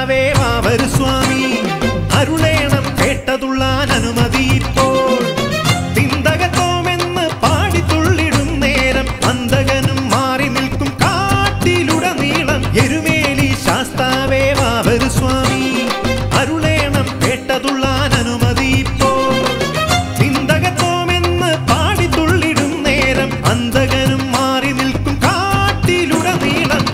ശാസ്താവേ വാവരു സ്വാമി അരുളേണം കേട്ടതുള്ളാൻ അനുമതി ഇപ്പോൾ തിന്തകത്തോമെന്ന് പാടിത്തുള്ളിടും നേരം അന്തകനും മാറി നിൽക്കും കാട്ടിലുടനീളം എരുമേലി ശാസ്താവേ വാവരു സ്വാമി അരുളേണം കേട്ടതുള്ളാൻ അനുമതി ഇപ്പോൾ ചിന്തകത്തോമെന്ന് പാടിത്തുള്ളിടും നേരം അന്തകനും മാറി നിൽക്കും കാട്ടിലുടനീളം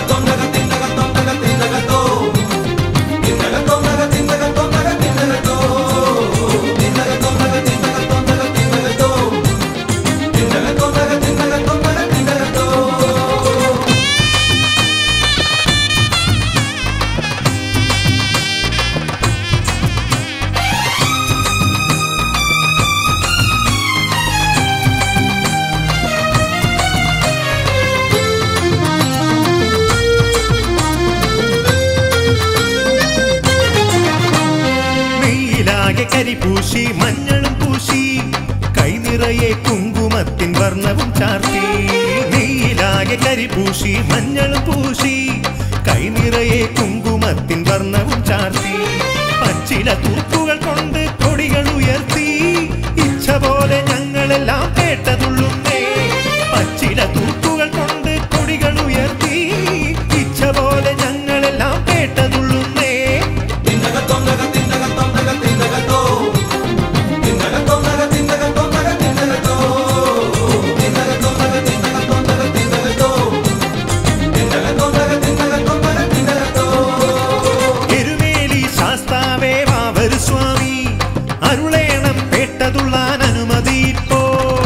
നെയ്യിലാകെ കരിപൂശി മഞ്ഞളും പൂശി കൈനിറയെ കുങ്കുമത്തിൻ വർണ്ണവും ചാർത്തി നെയ്യിലാകെ കരിപൂശി മഞ്ഞളും പൂശി കൈനിറയെ കുങ്കുമത്തിൻ വർണ്ണവും ചാർത്തി പച്ചില തൂക്കുകൾ കൊണ്ട് കൊടികൾ ഉയർത്തി ഇച്ഛ പോലെ ഞങ്ങളെല്ലാം കേട്ടതുള്ളുന്നേ പച്ചില തൂക്കുകൾ കൊണ്ട് കൊടികൾ ഉയർത്തി ഇച്ഛ പോലെ ഞങ്ങളെല്ലാം കേട്ടതുള്ളുന്നേ എരുമേലി ശാസ്താവേ വാവരു സ്വാമി അരുളേണം കേട്ടതുള്ളാൻ അനുമതി ഇപ്പോൾ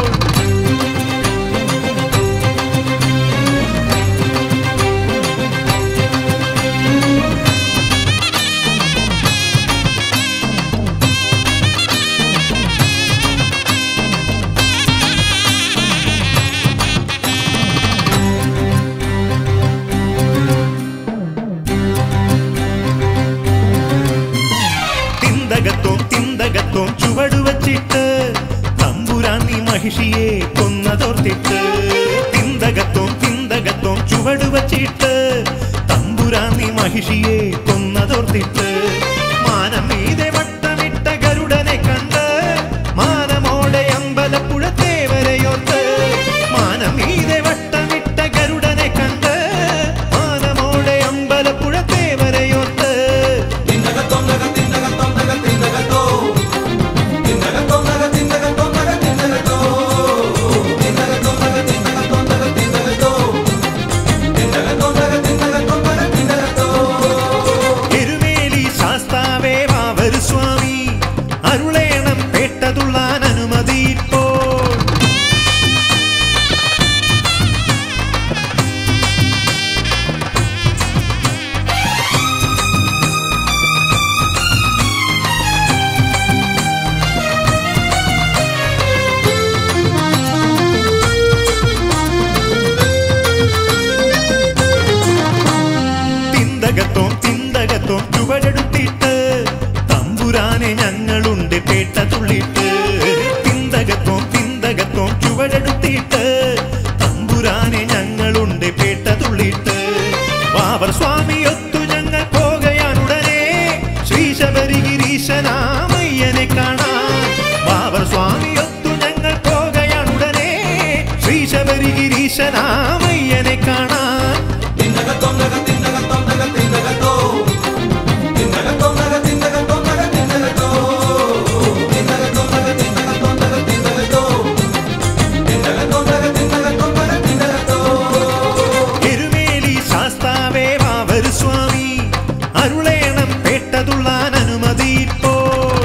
തിന്തകത്തോം തിന്തകത്തോം ചുവടുവച്ചിട്ട് തമ്പുരാൻ നീ മഹിഷിയെ കൊന്നതോർത്തിട്ട് തിന്തകത്തോം തിന്തകത്തോം ചുവടുവച്ചിട്ട് തമ്പുരാൻ നീ മഹിഷിയെ കൊന്നതോർത്തിട്ട് മാനം മീതെ വട്ടമിട്ട ഗരുഡനെ കണ്ട് മാനമോടെ അമ്പലപ്പുഴ തേവരയോർത്ത് മാനം മീതെ വട്ടമിട്ട ഗരുഡനെ കണ്ട് മാനമോടെ അമ്പലപ്പുഴ തേവരയോർത്ത് എരുമേലി ശാസ്താവേ വാവരു സ്വാമി അരുളേണം കേട്ടതുള്ളാൻ അനുമതി ഇപ്പോൾ തിന്തകത്തോം തിന്തകത്തോം ചുവടെടുത്തിട്ട് തമ്പുരാനെ ഞങ്ങളുണ്ട് പേട്ട തുള്ളിട്ട് തിന്തകത്തോം തിന്തകത്തോം ചുവടെടുത്തിട്ട് തമ്പുരാനെ ഞങ്ങളുണ്ട് പേട്ട തുള്ളിട്ട് വാവർ സ്വാമിയൊത്തു ഞങ്ങൾ പോകയാനുടനെ ശ്രീശബരിഗിരീശനാമയ്യനെ കാണാൻ വാവർ സ്വാമിയൊത്തു ഞങ്ങൾ പോകയാനുടനെ ശ്രീശബരിഗിരീശനാമയ്യനെ കാണാൻ എരുമേലി ശാസ്താവേ വാവരു സ്വാമി അരുളേണം കേട്ടതുള്ളാൻ അനുമതി ഇപ്പോൾ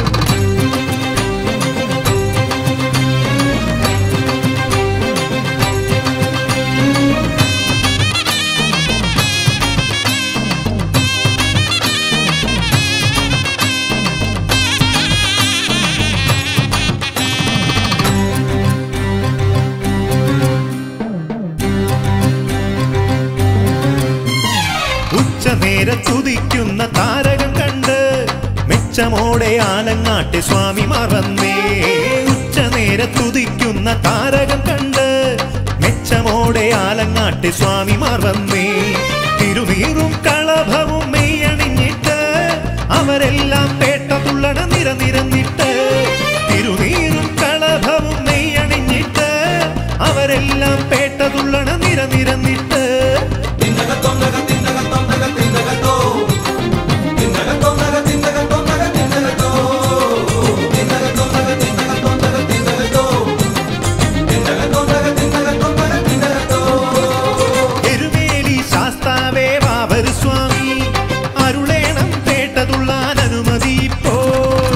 ഉച്ചനേരത്തുദിക്കുന്ന താരകം കണ്ട് മെച്ചമോടെ ആലങ്ങാട്ടെ സ്വാമിമാർ വന്നേ ഉച്ചനേരത്തുദിക്കുന്ന താരകം കണ്ട് മെച്ചമോടെ ആലങ്ങാട്ടെ സ്വാമിമാർ വന്നേ തിരുനീറും കളഭവും മെയ്യണിഞ്ഞിട്ട് അവരെല്ലാം പേട്ട തുള്ളണ നിര നിരന്നിട്ട് തിരുനീരും കളഭവും നെയ്യണിഞ്ഞിട്ട് അവരെല്ലാം പേട്ട തുള്ളണ നിര നിരന്നിട്ട് എരുമേലി ശാസ്താവേ വാവരു സ്വാമി അരുളേണം പേട്ട തുള്ളാൻ അനുമതി ഇപ്പോൾ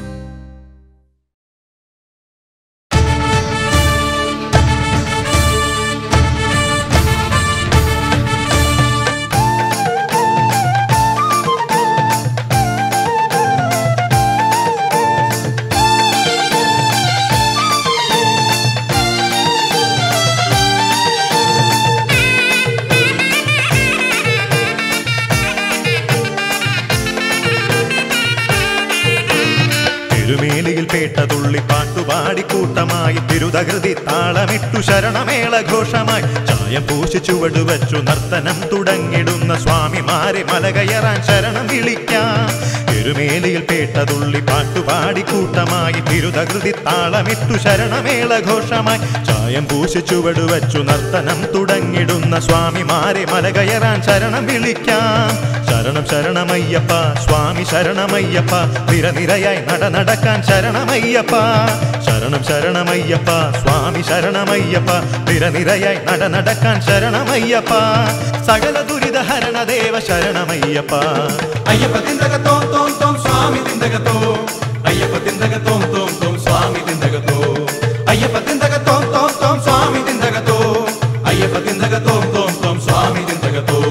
തിരുമേലിയിൽ പേട്ട തുള്ളി പാട്ടുപാടി കൂട്ടമായി തിരുതകൃതി താളമിട്ടു ശരണമേള ഘോഷമായി ചായം പൂശി ചുവട് വച്ചു നർത്തനം തുടങ്ങിടുന്ന സ്വാമിമാരെ മലകയറാൻ ശരണം വിളിക്കാം തിരുമേലിയിൽ പേട്ട തുള്ളി പാട്ടുപാടി കൂട്ടമായി തിരുതകൃതി താളമിട്ടു ശരണമേള ഘോഷമായി ചായം പൂശി ചുവട് വച്ചു നർത്തനം തുടങ്ങിടുന്ന സ്വാമിമാരെ മലകയറാൻ ശരണം വിളിക്കാം ശരണം ശരണമയ്യപ്പ സ്വാമി ശരണമയ്യപ്പ നിരനിരയായി നട നടക്കാൻ ശരണമയ്യപ്പ ശരണം ശരണമയ്യപ്പ സ്വാമി ശരണമയ്യപ്പ നിരനിരയായി നട നടക്കാൻ ശരണമയ്യപ്പ സകല ദുരിതഹരണ ദേവ ശരണമയ്യപ്പ അയ്യപ്പ തിന്തകത്തോ തോം തോം സ്വാമി തിന്തകത്തോ അയ്യപ്പ തിന്തകത്തോ തോം തോം സ്വാമി തിന്തകത്തോ അയ്യപ്പ തിന്തകത്തോ തോം തോം സ്വാമി തിന്തകത്തോ അയ്യപ്പ തിന്തകത്തോ തോം തോം സ്വാമി തിന്തകത്തോ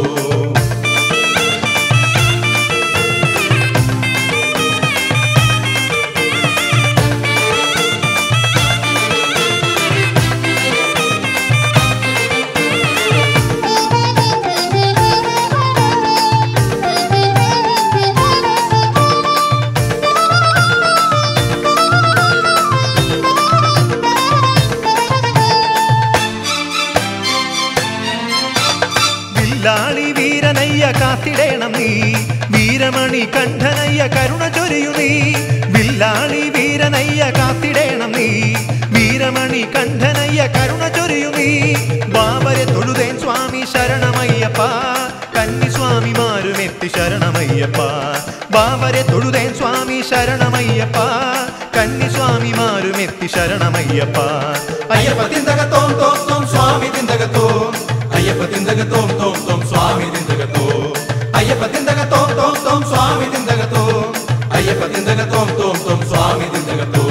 വില്ലാളി വീരനയ്യ കാത്തിടേണം നീ വീരമണി കണ്ഠനയ്യ കരുണ ചൊരിയു നീ വില്ലാളി വീരനയ്യ കാത്തിടേണം നീ വീരമണി കണ്ഠനയ്യ കരുണ ചൊരിയു നീ ബാബരെ തൊഴുതേൻ സ്വാമി ശരണമയ്യപ്പ കന്നി സ്വാമിമാരും എത്തി ശരണമയ്യപ്പ ബാബരെ തൊഴുതേൻ സ്വാമി ശരണമയ്യപ്പ കന്നി സ്വാമിമാരും എത്തി ശരണമയ്യപ്പ അയ്യപ്പ തിന്തകത്തോ തോം തോം സ്വാമി തിന്തകത്തോ അയ്യപ്പ തിന്തകത്തോ തോം തോം സ്വാമി തിന്തകത്തോ അയ്യപ്പ തിന്തകത്തോ തോം തോം സ്വാമി തിന്തകത്തോ അയ്യപ്പ തിന്തകത്തോ തോം തോം സ്വാമി തിന്തകത്തോ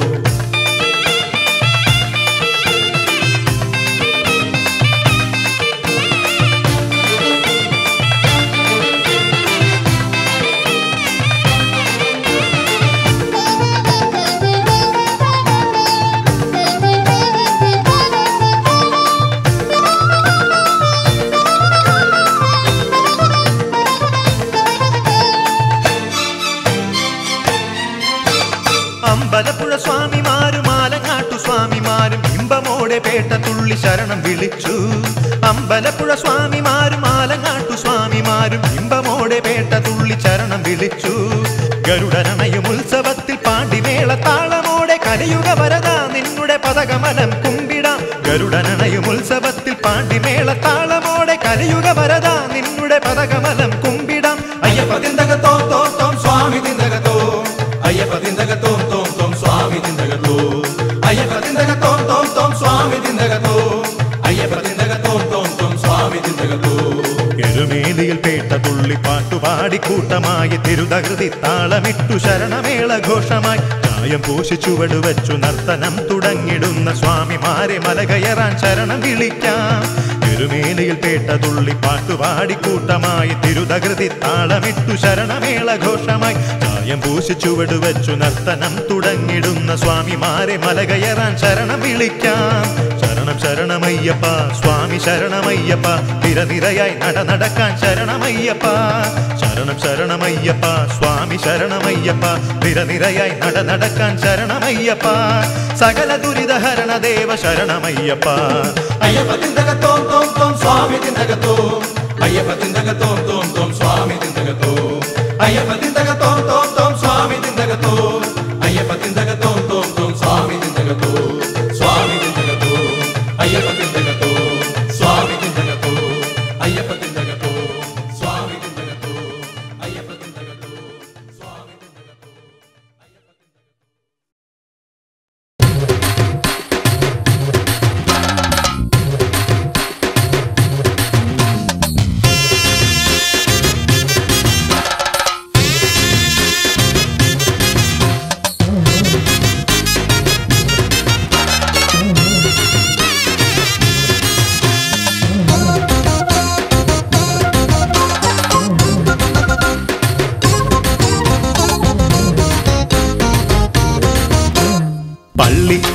അമ്പലപ്പുഴ സ്വാമിമാരും ആലങ്ങാട്ടു സ്വാമിമാരും ഇമ്പമോടെ പേട്ട തുള്ളി ശരണം വിളിച്ചു അമ്പലപ്പുഴ സ്വാമിമാരും ആലങ്ങാട്ടു സ്വാമിമാരും ഇമ്പമോടെ പേട്ട തുള്ളി ശരണം വിളിച്ചു ഗരുഡനണയും ഉത്സവത്തിൽ പാണ്ടിമേള താളമോടെ കലിയുഗ വരദ നിന്നുടെ പതകമലം കുമ്പിടാം ഗരുഡനണയും ഉത്സവത്തിൽ പാണ്ടിമേള താളമോടെ കലിയുഗ വരദ നിന്നുടെ പതകമലം കുമ്പിടാം അയ്യപ്പ തിന്തകത്തോ തോം തോം സ്വാമി തിന്തകത്തോ അയ്യപ്പ തിന്തകത്തോ തോം തോം സ്വാമി തിന്തകത്തോ അയ്യപ്പ തിന്തകത്തോ തോം തോം സ്വാമി തിന്തകത്തോ അയ്യപ്പ തിന്തകത്തോ തോം തോം സ്വാമി തിന്തകത്തോ എരുമേലിയിൽ പേട്ട തുള്ളി പാട്ടുപാടി കൂട്ടമായി തിരുതകൃതി താളമിട്ടു ശരണമേള ഘോഷമായി ചായം പൂശി ചുവട് വെച്ചു നർത്തനം തുടങ്ങിടുന്ന സ്വാമിമാരെ മലകയറാൻ ശരണം വിളിക്കാം എരുമേലിയിൽ പേട്ട തുള്ളി പാട്ടുപാടി കൂട്ടമായി തിരുതകൃതി താളമിട്ടു ശരണമേള ഘോഷമായി ചായം പൂശി ചുവട് വെച്ചു നർത്തനം തുടങ്ങിടുന്ന സ്വാമിമാരെ മലകയറാൻ ശരണം വിളിക്കാം ശരണം ശരണമയ്യപ്പ സ്വാമി ശരണമയ്യപ്പ നിരനിരയായി നട നടക്കാൻ ശരണമയ്യപ്പ ശരണം ശരണമയ്യപ്പ സ്വാമി ശരണമയ്യപ്പ നിരനിരയായി നട നടക്കാൻ ശരണമയ്യപ്പ സകല ദുരിതഹരണ ദേവ ശരണമയ്യപ്പ അയ്യപ്പ തിന്തകത്തോ തോം തോം സ്വാമി തിന്തകത്തോ അയ്യപ്പ തിന്തകത്തോ തോം തോം സ്വാമി തിന്തകത്തോ അയ്യപ്പ തിന്തകത്തോ തോം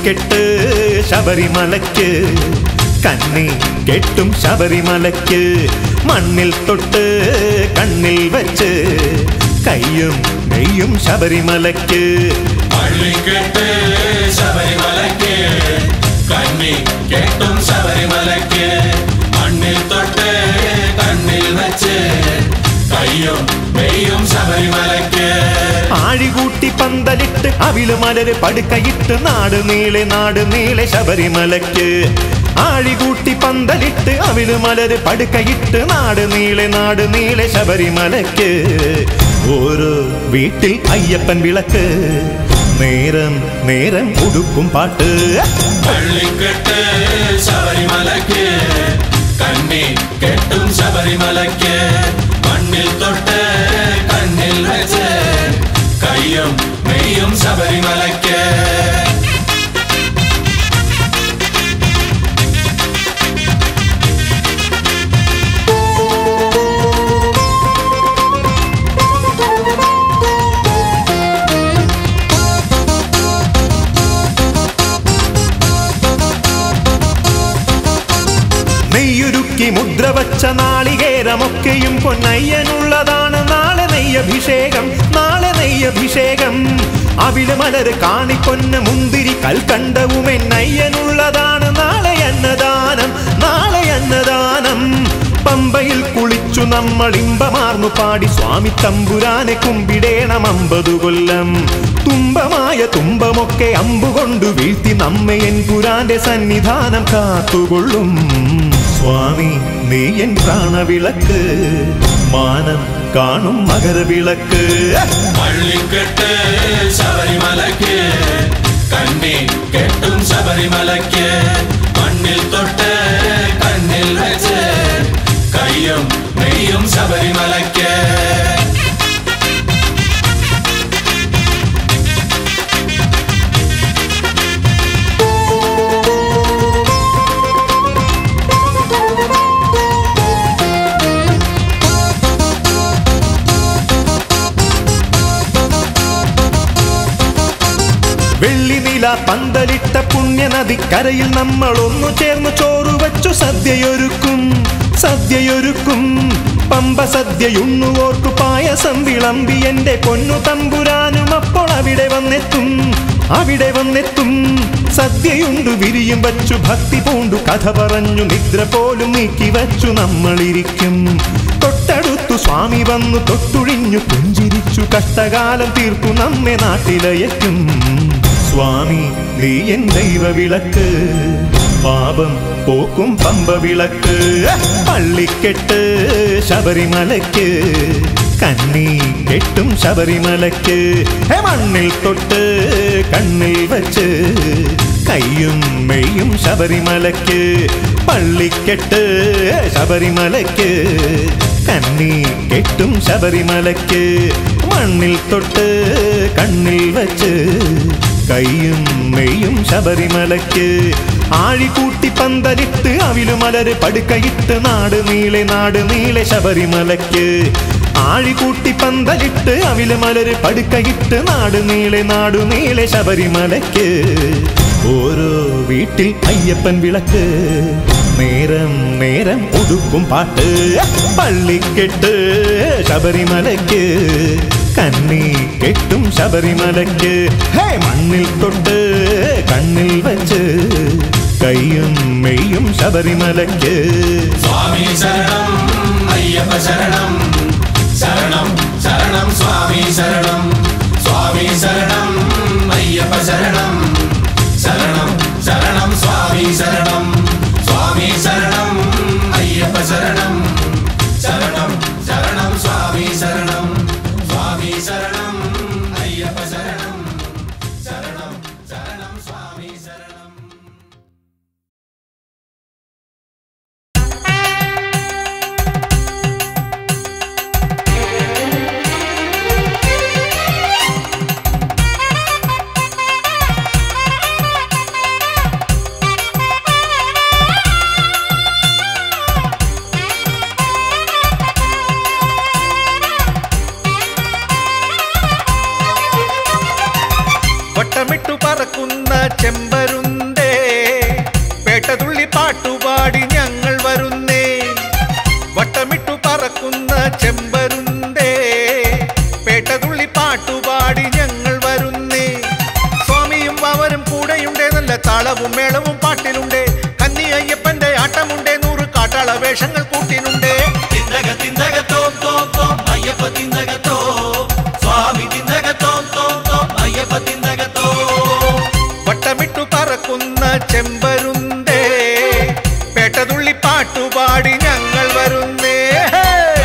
പള്ളിക്കെട്ട് ശബരിമലയ്ക്ക് കന്നി കെട്ടും ശബരിമലയ്ക്ക് മണ്ണിൽ തൊട്ട് കണ്ണിൽ വെച്ച് കയ്യും നെയ്യും ശബരിമലയ്ക്ക് പള്ളിക്കെട്ട് ശബരിമലയ്ക്ക് കണ്ണി കെട്ടും ശബരിമലയ്ക്ക് മണ്ണിൽ തൊട്ട് കണ്ണിൽ വെച്ച് കയ്യും മെയ്യും ശബരിമലയ്ക്ക് ആഴികൂട്ടി പന്തലിട്ട് അവില് മലര് പടുക്കയിട്ട് നാട് നീളെ നാട് നീളെ ശബരിമലയ്ക്ക് ആഴികൂട്ടി പന്തലിട്ട് അവില് മലര് പടുക്കയിട്ട് നാട് നീളെ നാട് നീളെ ശബരിമലയ്ക്ക് ഓരോ വീട്ടിൽ അയ്യപ്പൻ വിളക്ക് നേരം നേരം ഉടുക്കും പാട്ട് പള്ളിക്കെട്ട് ശബരിമലയ്ക്ക് കണ്ണി കെട്ടും ശബരിമലയ്ക്ക് മണ്ണിൽ തൊട്ട് കണ്ണിൽ വെച്ച് കയ്യും മെയ്യും ശബരിമലയ്ക്ക് നെയ്യുരുക്കി മുദ്ര വച്ച നാളികേരമൊക്കെയും പൊന്നയ്യനുള്ളതാണ് നാളെ നെയ്യഭിഷേകം നാളെ നെയ്യഭിഷേകം അവില് മലര് കാണിപ്പൊന്ന് മുന്തിരി കൽക്കണ്ടവും എന്നയ്യനുള്ളതാണ് നാളെ അന്നദാനം നാളെ അന്നദാനം പമ്പയിൽ കുളിച്ചു നമ്മൾ ഇമ്പമാർന്നു പാടി സ്വാമി തമ്പുരാനെ കുമ്പിടേണം അമ്പതു കൊല്ലം തുമ്പമായ തുമ്പമൊക്കെ അമ്പുകൊണ്ടു വീഴ്ത്തി നമ്മെ എൻ പുരാന്റെ സന്നിധാനം കാത്തുകൊള്ളും സ്വാമി നീ എൻ പ്രാണവിളക്ക് മാനം കാണും മകരവിളക്ക് പള്ളിക്കെട്ട് ശബരിമലയ്ക്ക് കണ്ണി കെട്ടും ശബരിമലയ്ക്ക് മണ്ണിൽ തൊട്ട് കണ്ണിൽ വെച്ച് കയ്യും മെയ്യും ശബരിമലയ്ക്ക് വെള്ളിനില പന്തലിട്ട പുണ്യനദിക്കരയിൽ നമ്മൾ ഒന്നു ചേർന്ന് ചോറ് വച്ചു സദ്യയൊരുക്കും സദ്യയൊരുക്കും പമ്പ സദ്യയുണ്ണുവോർക്കു പായസം വിളമ്പി എന്റെ പൊന്നു തമ്പുരാനും അപ്പോൾ അവിടെ വന്നെത്തും അവിടെ വന്നെത്തും സദ്യയുണ്ടു വിരിയും വച്ചു ഭക്തി പൂണ്ടു കഥ പറഞ്ഞു നിദ്ര പോലും നീക്കി വച്ചു നമ്മളിരിക്കും തൊട്ടടുത്തു സ്വാമി വന്നു തൊട്ടുഴിഞ്ഞു പുഞ്ചിരിച്ചു കഷ്ടകാലം തീർത്തു നമ്മെ നാട്ടിലയക്കും സ്വാമി നീ എൻ ദൈവ വിളക്ക് പാപം പോക്കും പമ്പ വിളക്ക് പള്ളിക്കെട്ട് ശബരിമലയ്ക്ക് കണ്ണി കെട്ടും ശബരിമലയ്ക്ക് ഹേ മണ്ണിൽ തൊട്ട് കണ്ണിൽ വച്ച് കയ്യും മെയ്യും ശബരിമലയ്ക്ക് പള്ളിക്കെട്ട് ശബരിമലയ്ക്ക് കണ്ണി കെട്ടും ശബരിമലയ്ക്ക് മണ്ണിൽ തൊട്ട് കണ്ണിൽ വച്ച് കയ്യും മെയ്യും ശബരിമലയ്ക്ക് ആഴികൂട്ടി പന്തലിട്ട് അവിലു മലര് പടുക്കയിട്ട് നാട് നീളെ നാട് നീളെ ശബരിമലയ്ക്ക് ആഴികൂട്ടി പന്തലിട്ട് അവില് മലര് പടുക്കയിട്ട് നാട് നീളെ നാടു നീളെ ശബരിമലയ്ക്ക് ഓരോ വീട്ടിൽ അയ്യപ്പൻ വിളക്ക് നേരം നേരം ഒടുക്കും പാട്ട് പള്ളിക്കെട്ട് ശബരിമലയ്ക്ക് കണ്ണി കെട്ടും ശബരിമലയ്ക്ക് ഹേ മണ്ണിൽ തൊട്ട് കണ്ണിൽ വെച്ച് കയ്യും മെയ്യും ശബരിമലയ്ക്ക് സ്വാമി ശരണം അയ്യപ്പ ശരണം ശരണം ശരണം സ്വാമി ശരണം സ്വാമി ശരണം അയ്യപ്പ ശരണം ശരണം ശരണം സ്വാമി ശരണം സ്വാമി ശരണം അയ്യപ്പ ശരണം ശരണം ശരണം സ്വാമി ശരണം സ്വാമി ശരണം അയ്യപ്പ ശരണം ശരണം ശരണം സ്വാമി ശരണം വട്ടമിട്ടു പറക്കുന്ന ചെമ്പരു വേഷങ്ങൾ കൂട്ടിനുണ്ടേ തിന്തക തിന്തക തോം തോം തോം അയ്യപ്പ തിന്തക തോ സ്വാമി തിന്തക തോം തോം തോം അയ്യപ്പ തിന്തക തോ വട്ടമിട്ടു പറക്കുന്ന ചെമ്പരുന്തേ പേട്ടതുള്ളി പാട്ടുപാടി ഞങ്ങൾ വരുന്നേ ഹേ!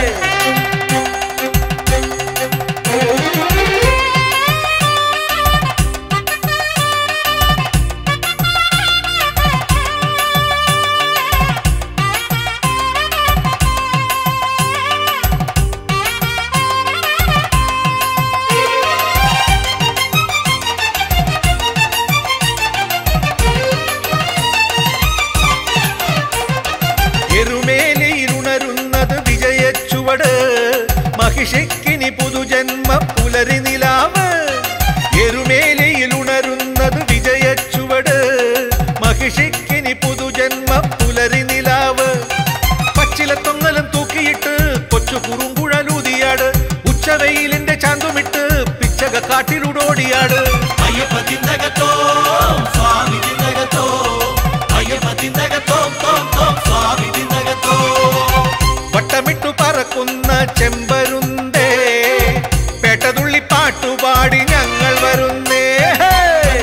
എരുമേലിയിലുണരുന്നത് വിജയച്ചുവട് മഹിഷിക്കിനി പുതുജന്മ പുലരി നിലാവ് എരുമേലിയിലുണരുന്നത് വിജയച്ചുവട് മഹിഷിക്കിനി പുതുജന്മ പുലരി നിലാവ് പച്ചിലത്തൊങ്ങലും തൂക്കിയിട്ട് കൊച്ചു കുറുങ്കുഴലൂതിയാട് ഉച്ചവെയിലിന്റെ ചാന്തുമിട്ട് പിച്ചക കാട്ടിലുടോടിയാട് അയ്യപ്പ തിന്തക തോ സ്വാമി തിന്തക തോ അയ്യപ്പ തിന്തക തോം തോം തോം സ്വാമി തിന്തക തോ വട്ടമിട്ടു പറക്കുന്ന ചെമ്പരുന്തേ പേട്ടതുള്ളി പാട്ടുപാടി ഞങ്ങൾ വരുന്നേ ഹേ!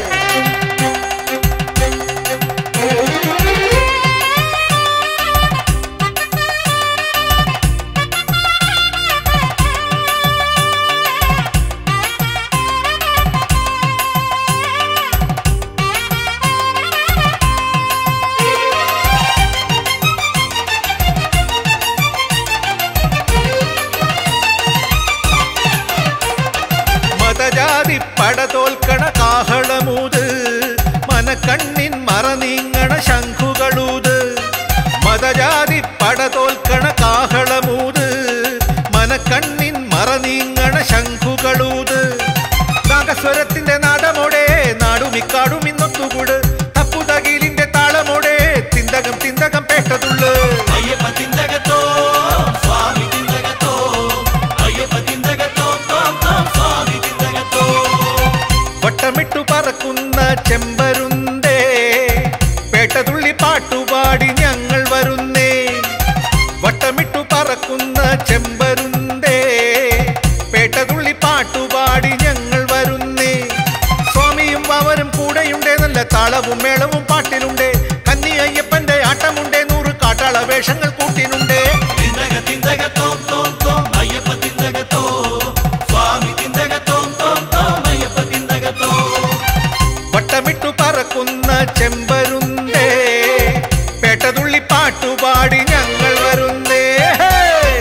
മതജാതി പടതോൽക്കണ കാഹളമൂത് മനക്കണ്ണിൻ മറനീങ്ങണ ശംഖുകളൂത് മതജാതി പടതോൽക്കണ കാഹളമൂത് മനക്കണ്ണിൻ മറനീങ്ങണ ശംഖുകളൂത് നാഗസ്വരത്തിന്റെ നാടമോടെ നാടുമിക്കാടും ഇന്നൊത്തുകൂട് തപ്പുതകീലിന്റെ താളമോടെ തിന്തകം തിന്തകം പേട്ടതുള്ളു അയ്യപ്പ തിന്തക തോ സ്വാമി തിന്തക തോ അയ്യപ്പ തിന്തക തോം തോം തോം സ്വാമി തിന്തക തോ വട്ടമിട്ടു പറക്കുന്ന ചെമ്പരുന്തേ പേട്ടതുള്ളി പാട്ടുപാടി ഞങ്ങൾ വരുന്നേ വട്ടമിട്ടു പറക്കുന്ന ചെമ്പരുന്തേ പേട്ടതുള്ളി പാട്ടുപാടി ഞങ്ങൾ വരുന്നേ സ്വാമിയും അവരും കൂടെയുണ്ടേ നല്ല താളവും മേളവും പാട്ടിലുണ്ടേ കന്നി അയ്യപ്പന്റെ ആട്ടമുണ്ടേ നൂറ് കാട്ടാള വേഷങ്ങൾ കൂട്ടിനുണ്ടേ തിന്തക തിന്തക തോം തോം തോം അയ്യപ്പ തിന്തക തോ സ്വാമി തിന്തക തോം തോം തോം അയ്യപ്പ തിന്തക തോ വട്ടമിട്ടു പറക്കുന്ന ചെമ്പരുന്തേ പേട്ടതുള്ളി പാട്ടുപാടി ഞങ്ങൾ വരുന്നേ ഹേ!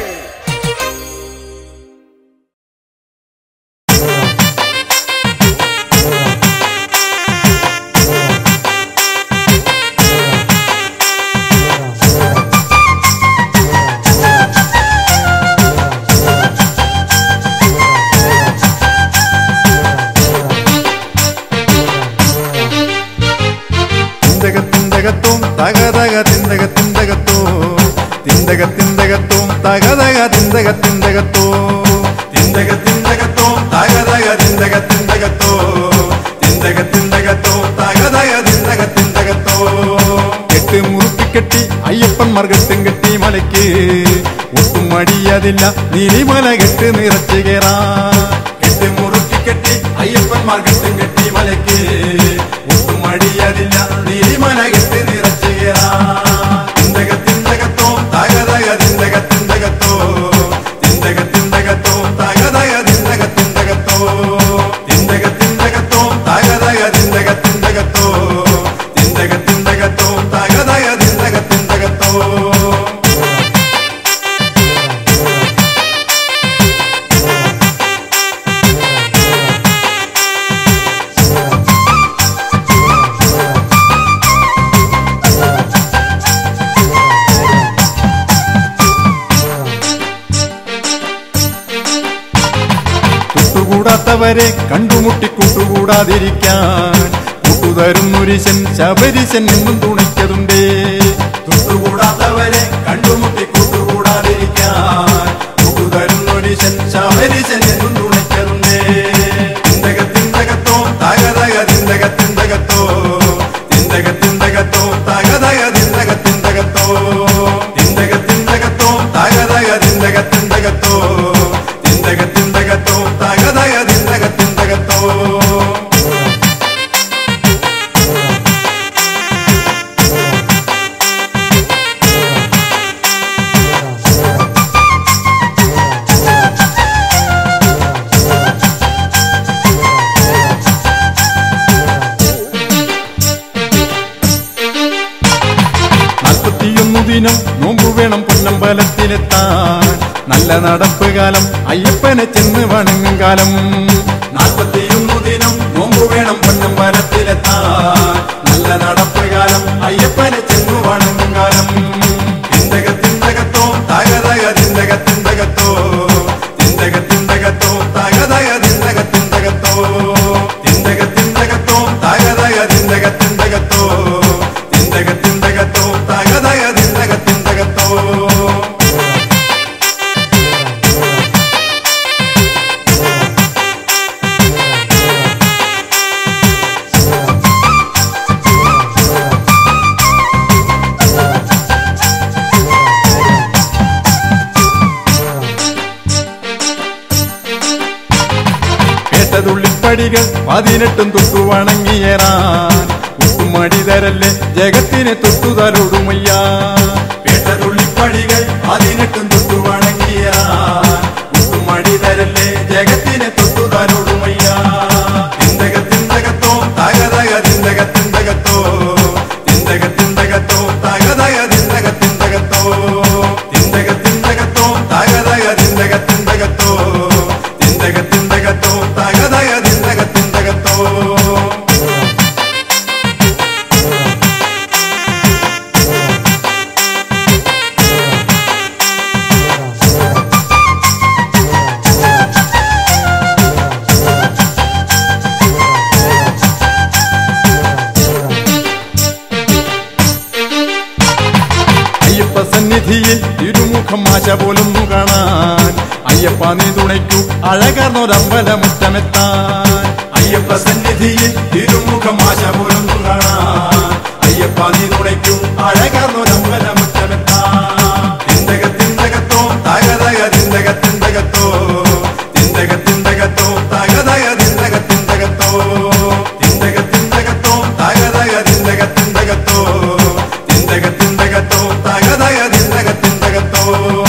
തിന്തക തിന്തകത്തോം തക തക തിന്തക തിന്തകത്തോ തിന്തക തിന്തകത്തോം തക തക തിന്തക തിന്തകത്തോ തിന്തക തിന്തകത്തോം തക തക തിന്തക തിന്തകത്തോ തിന്തക തിന്തകത്തോം തക തക തിന്തക തിന്തകത്തോ കെട്ട് മുറുക്കിക്കെട്ടി അയ്യപ്പന്മാർ കെട്ടും കെട്ടി മലയ്ക്ക് ഒട്ടും മടിയതില്ല നീലിമല കെട്ട് നിറച്ചു കേറാ കെട്ട് മുറുക്കിക്കെട്ടി അയ്യപ്പന്മാർ കെട്ടും കെട്ടി മലയ്ക്ക് ഒട്ടും മടിയതില്ല നീലിമല കെട്ട് നിറച്ചു കേറാ തിന്തക തിന്തകത്തോ തക തക തിന്തക തിന്തകത്തോ തിന്തക തിന്തകത്തോ തക തക തിന്തക തിന്തകത്തോ തിന്തക തിന്തകത്തോ തക തക തിന്തക തിന്തകത്തോ തിന്തക തിന്തകത്തോ തക തക തിന്തക തിന്തകത്തോ കൂട്ടുകൂടാത്തവരെ കണ്ടുമുട്ടി കൂട്ടുകൂടാതിരിക്കാൻ കൂട്ടുതരുന്നൊരിശൻ ശബരിശൻ എന്നും തുണിക്കതുണ്ടേ തൊട്ടുകൂടാത്തവരെ കണ്ടുമുട്ടി കൂട്ടുകൂടാതിരിക്കാൻ കൂട്ടുതരുന്നൊരിശൻ ശബരിശൻ എന്നും തുണിക്കതുണ്ടേ തിന്തക തിന്തകത്തോ തക തക തിന്തക തിന്തകത്തോ തിന്തക തിന്തകത്തോ തക തക തിന്തക തിന്തകത്തോ തിന്തക തിന്തക തിന്തകത്തോ തിന്തക തിന്തകത്തോ തകതക തിന്തക തിന്തകത്തോ നാൽപ്പത്തിയൊന്നു ദിനം നോമ്പു വേണം പൊന്നമ്പലത്തിലെത്താൻ നല്ല നടപ്പ് കാലം അയ്യപ്പനെ ചെന്ന് വണങ്ങും കാലം നാൽപ്പത്തിയൊന്നു ദിനം നോമ്പു വേണം പൊന്നമ്പലത്തിലെത്താൻ നല്ല നടപ്പ് കാലം അയ്യപ്പനെ ചെന്ന് വണങ്ങും കാലം തിന്തക തിന്തകത്തോ തകതക തിന്തക തിന്തകത്തോ തിന്തക തിന്തകത്തോ തകതക തിന്തക തിന്തകത്തോ തിന്തക തിന്തകത്തോ തകതക തിന്തക തിന്തകത്തോ തിന്തക തിന്തകത്തോ തകതക തിന്തക തിന്തകത്തോ കേട്ടതുള്ളിപ്പടികൾ പതിനെട്ടും തൊട്ടു വണങ്ങിയേറാൻ ഉപ്പുമടി തരല്ലേ ജഗത്തിനെ തൊട്ടു തലോടുമയ്യ കേട്ടതുള്ളിപ്പടികൾ പതിനെട്ടും തൊട്ടു വണങ്ങിയേറാൻ ഉപ്പുമടി തരല്ലേ ജഗത്തിനെ തൊട്ടു തലോടുമയ്യ തിന്തക തിന്തകത്തോ തകതക തിന്തക തിന്തകത്തോ തിന്തക തിന്തകത്തോ തകതക തിന്തക തിന്തകത്തോ തിന്തക തിന്തകത്തോ തകതക തിന്തക തിന്തകത്തോ തിന്തക തിന്തകത്തോ തകതക തിന്തക തിന്തകത്തോ അയ്യപ്പ സന്നിധിയിൽ തിരുമുഖം ആശ പോലൊന്നു കാണാൻ അയ്യപ്പ നീ തുണയ്ക്കൂ അഴകാർന്നൊരമ്പലമുറ്റമെത്താൻ അയ്യപ്പ സന്നിധിയിൽ തിരുമുഖം ആശ പോലൊന്നു കാണാൻ അയ്യപ്പ നീ തുണയ്ക്കൂ അഴകാർന്നൊരമ്പലമുറ്റമെത്താൻ തിന്തക തിന്തകത്തോ തകതക തിന്തക തിന്തകത്തോ തിന്തക തിന്തകത്തോ തകതക തിന്തക തിന്തകത്തോ തിന്തക തിന്തകത്തോ തകതക തിന്തക തിന്തകത്തോ തിന്തക തിന്തകത്തോ തകതക തിന്തക തിന്തകത്തോ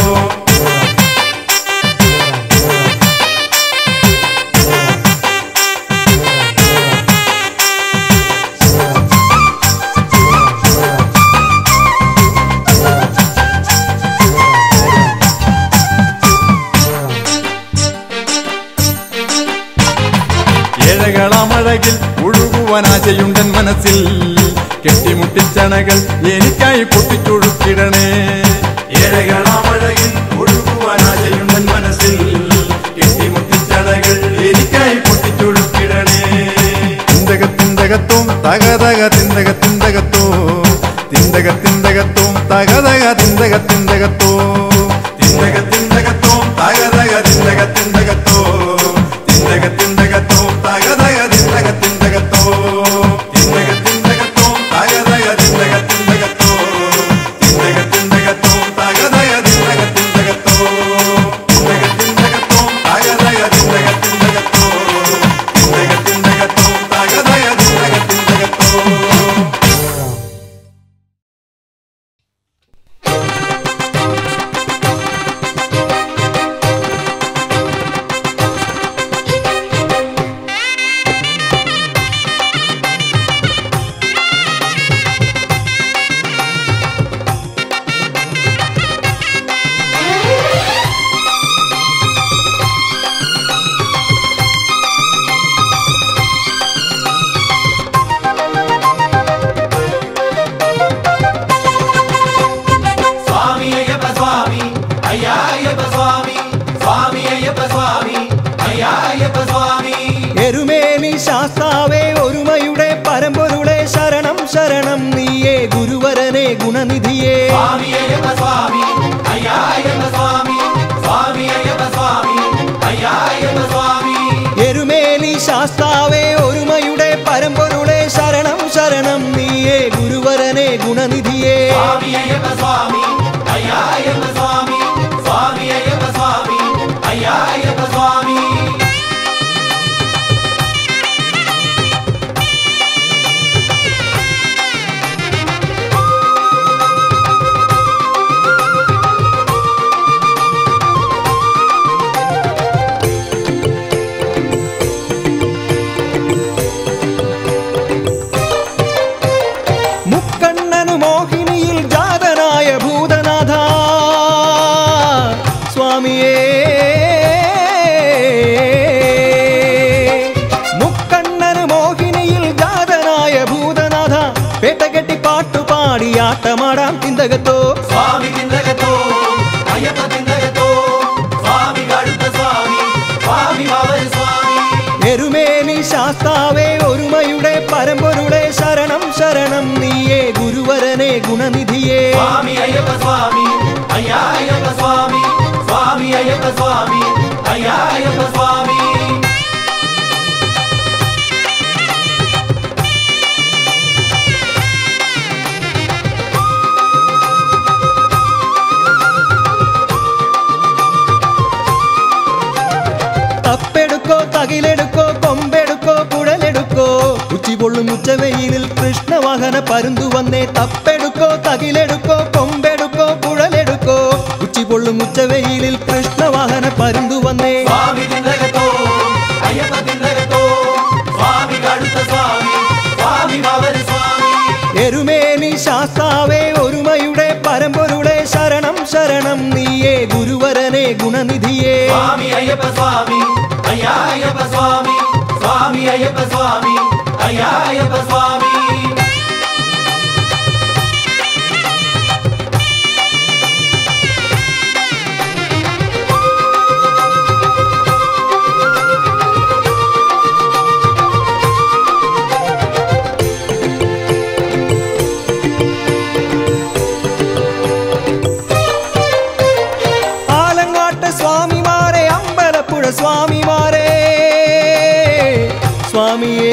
ഏഴകളമഴകിൽ ഒഴുകുവാനാശയുണ്ടൻ മനസ്സിൽ കെട്ടിമുട്ടിച്ചണകൾ എനിക്കായി പൊട്ടിച്ചൊഴുക്കിടണേ ഏഴകളമഴകിൽ ഒഴുകുവാനാശയുണ്ടൻ മനസ്സിൽ കെട്ടിമുട്ടിച്ചണകൾ എനിക്കായി പൊട്ടിച്ചൊഴുക്കിടണേ തിന്തക തിന്തകത്തോ തകതക തിന്തക തിന്തകത്തോ തിന്തക തിന്തകത്തോ തകതക തിന്തക തിന്തകത്തോ തിന്തക തിന്തകത്തോ തകതക തിന്തക തിന്തകത്തോ തിന്തക തിന്തകത്തോ തകതക തിന്തക തിന്തകത്തോ തിന്തക തിന്തകത്തോ തകതക തിന്തക തിന്തകത്തോ തിന്തക തിന്തകത്തോ തകതക തിന്തക തിന്തകത്തോ തിന്തക തിന്തകത്തോ തകതക തിന്തക തിന്തകത്തോ തിന്തക തിന്തകത്തോ തകതക തിന്തക തിന്തകത്തോ സ്വാമി അയ്യപ്പ സ്വാമി അയ്യാ അയ്യപ്പ സ്വാമി സ്വാമി അയ്യപ്പ സ്വാമി അയ്യാ അയ്യപ്പ സ്വാമി എരുമേലി ശാസ്താവേ ഒരുമയുടെ പരമ്പൊരുളെ ശരണം ശരണം നീയേ ഗുരുവരനെ ഗുണനിധിയേ സ്വാമി അയ്യപ്പ സ്വാമി അയ്യാ അയ്യപ്പ സ്വാമി സ്വാമി അയ്യപ്പ സ്വാമി അയ്യാ അയ്യപ്പ സ്വാമി എരുമേലി ശാസ്താവേ ഒരുമയുടെ പരമ്പൊരുളെ ശരണം ശരണം നീയേ ഗുരുവരനെ ഗുണനിധിയേ സ്വാമി അയ്യപ്പ സ്വാമി അയ്യാ അയ്യപ്പ സ്വാമി സ്വാമി അയ്യപ്പ സ്വാമി ആട്ടമാടാം തിന്തകത്തോ സ്വാമി തിന്തകത്തോ അയ്യപ്പ തിന്തകത്തോ സ്വാമി കടുത്ത സ്വാമി സ്വാമി വാവൽ സ്വാമി എരുമേലി ശാസ്താവേ ഒരുമയുടെ പരമ്പൊരുളെ ശരണം ശരണം നീയേ ഗുരുവരനെ ഗുണനിധിയേ സ്വാമി അയ്യപ്പ സ്വാമി അയ്യാ അയ്യപ്പ സ്വാമി സ്വാമി അയ്യപ്പ സ്വാമി അയ്യാ അയ്യപ്പ സ്വാമി തപ്പെടുക്കോ തകിലെടുക്കോ കൊമ്പെടുക്കോ കുഴലെടുക്കോ ഉച്ചി പൊള്ളും ഉച്ചവെയിലിൽ കൃഷ്ണവാഹന പരുന്തു വന്നേ തപ്പെടുക്കോ തകിലെടുക്കോ കൊമ്പെടുക്കോ കുഴലെടുക്കോ ഉച്ചി പൊള്ളും ഉച്ചവെയിലിൽ കൃഷ്ണവാഹന പരുന്തു വന്നേ സ്വാമി തിന്തകത്തോ അയ്യപ്പ തിന്തകത്തോ സ്വാമി കടുത്ത സ്വാമി സ്വാമി വാവൽ സ്വാമി എരുമേലി ശാസ്താവേ ഒരുമയുടെ പരമ്പൊരുളെ ശരണം ശരണം നീയേ ഗുരുവരനെ ഗുണനിധിയേ സ്വാമി അയ്യപ്പ സ്വാമി അയ്യാ അയ്യപ്പ സ്വാമി സ്വാമി അയ്യപ്പ സ്വാമി അയ്യാ അയ്യപ്പ സ്വാമി ആലങ്ങാട്ട് സ്വാമിമാരെ അമ്പലപ്പുഴ സ്വാമിമാരെ സ്വാമിയേ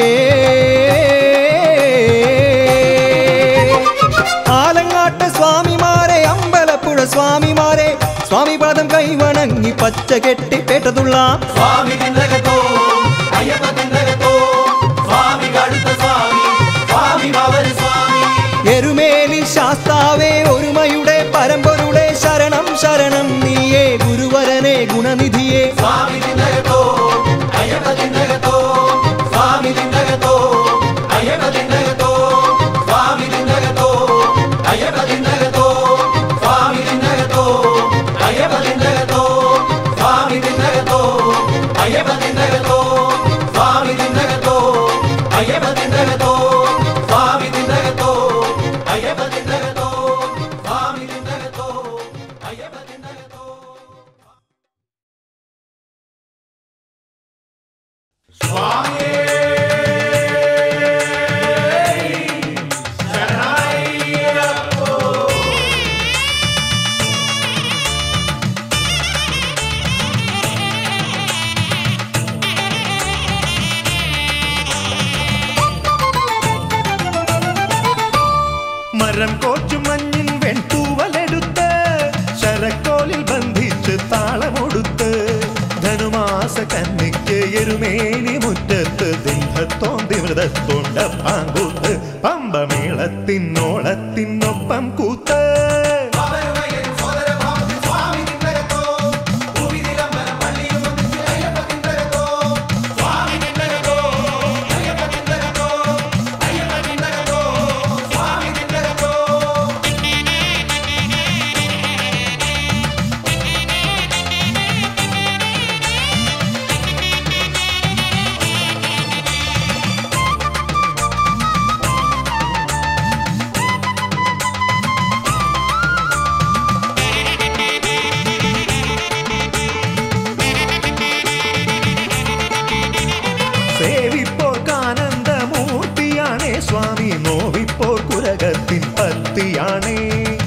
ആലങ്ങാട്ട് സ്വാമിമാരെ അമ്പലപ്പുഴ സ്വാമിമാരെ സ്വാമിപാദം കൈവണങ്ങി പച്ച കെട്ടി പേട്ടതുള്ള സ്വാമി തിന്തകത്തോ അയ്യപ്പ തിന്തകത്തോ സ്വാമി കടുത്ത സ്വാമി സ്വാമി വാവൽ സ്വാമി എരുമേലി ശാസ്താവേ ഒരുമയുടെ പരമ്പൊരുളെ ശരണം ശരണം നീയേ ഗുരുവരനെ ഗുണനിധിയേ സ്വാമി തിന്തകത്തോ അയ്യപ്പ തിന്തകത്തോ സ്വാമി തിന്തകത്തോ അയ്യപ്പ തിന്തകത്തോ സ്വാമി തിന്തകത്തോ അയ്യപ്പ തിന്തകത്തോ സ്വാമി തിന്തകത്തോ അയ്യപ്പ തിന്തകത്തോ സ്വാമി തിന്തകത്തോ അയ്യപ്പ തിന്തകത്തോ സ്വാമി തിന്തകത്തോ അയ്യപ്പ തിന്തകത്തോ സ്വാമി തിന്തകത്തോ അയ്യപ്പ തിന്തകത്തോ സ്വാമി തിന്തകത്തോ അയ്യപ്പ തിന്തകത്തോ മരം കോച്ചു മഞ്ഞിൻ വെൺതൂവലെടുത്ത് ശരക്കോലിൽ ബന്ധിച്ച് താളമൊടുത്ത് ധനുമാസ കന്നിക്ക് എരുമേലി മുറ്റത്ത് ദിന്ധത്തോന്തി മൃതത്തോണ്ട പാങ്കൂത്ത് പമ്പമേളത്തിനോളത്തിനൊപ്പം കൂത്ത് സേവിപ്പോർക്കാനന്ദമൂർത്തിയാണേ സ്വാമി നോവിപ്പോർ കുരകത്തിൻ പത്തിയാണേ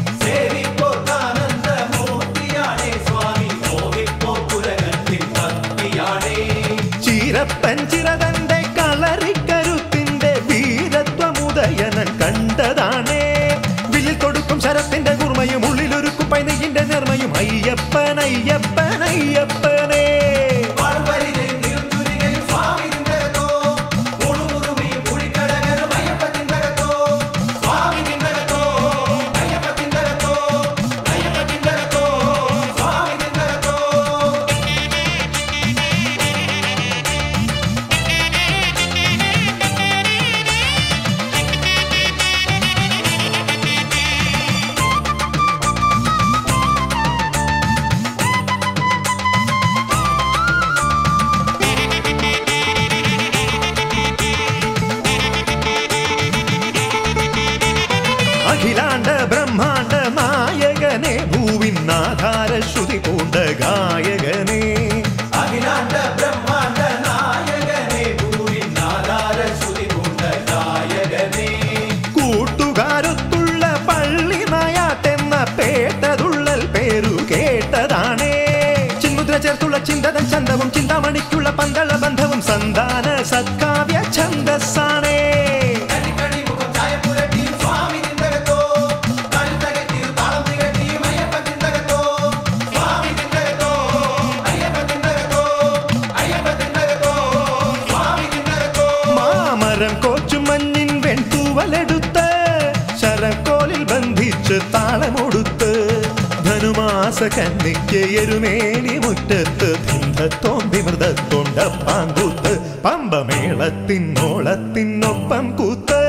ചീരപ്പൻ ചിറകന്റെ കളറിക്കരുത്തിന്റെ വീരത്വമുദയനൻ കണ്ടതാണേ വില്ലിൽ കൊടുക്കും ശരത്തിന്റെ കുർമയും ഉള്ളിലൊരുക്കും പൈനകിന്റെ നിർമ്മയും അയ്യപ്പൻ അയ്യപ്പൻ അയ്യപ്പനേ ആധാര ശ്രുതി പൂണ്ട ഗായകനേ അഖിലാണ്ട ബ്രഹ്മാണ്ട നായകനെ ഭൂരിനാധാര ശ്രുതി പൂണ്ട നായകനെ കൂട്ടുകാരൊത്തുള്ള പള്ളി നായാട്ടെന്ന പേട്ടതുള്ളൽ പേരു കേട്ടതാണേ ചിന്മുദ്ര ചേർത്തുള്ള ചിന്തതൻ ചന്തവും ചിന്താമണിക്കുള്ള പന്തള ബന്ധവും സന്താന സത്കാവ്യ ഛന്ദസ്സാണേ കണിക്കണി മുഖം ചായപ്പുരട്ടി സ്വാമി തിന്തകത്തോ കഴുത്തകറ്റി താളം തികട്ടി അയ്യപ്പ തിന്തകത്തോ സ്വാമി തിന്തകത്തോ അയ്യപ്പ തിന്തകത്തോ അയ്യപ്പ തിന്തകത്തോ സ്വാമി തിന്തകത്തോ മാമരം കോച്ചുമഞ്ഞിൻ വെൺതൂവലെടുത്ത് ശരക്കോലിൽ ബന്ധിച്ച് താളമൊടുത്ത് ധനുമാസ കന്നിക്ക് എരുമേലി മുറ്റത്ത് ധിന്ധത്തോം വിമൃതത്തോണ്ട പാങ്കൂത്ത് പമ്പമേളത്തിനോളത്തിനൊപ്പം കൂത്ത്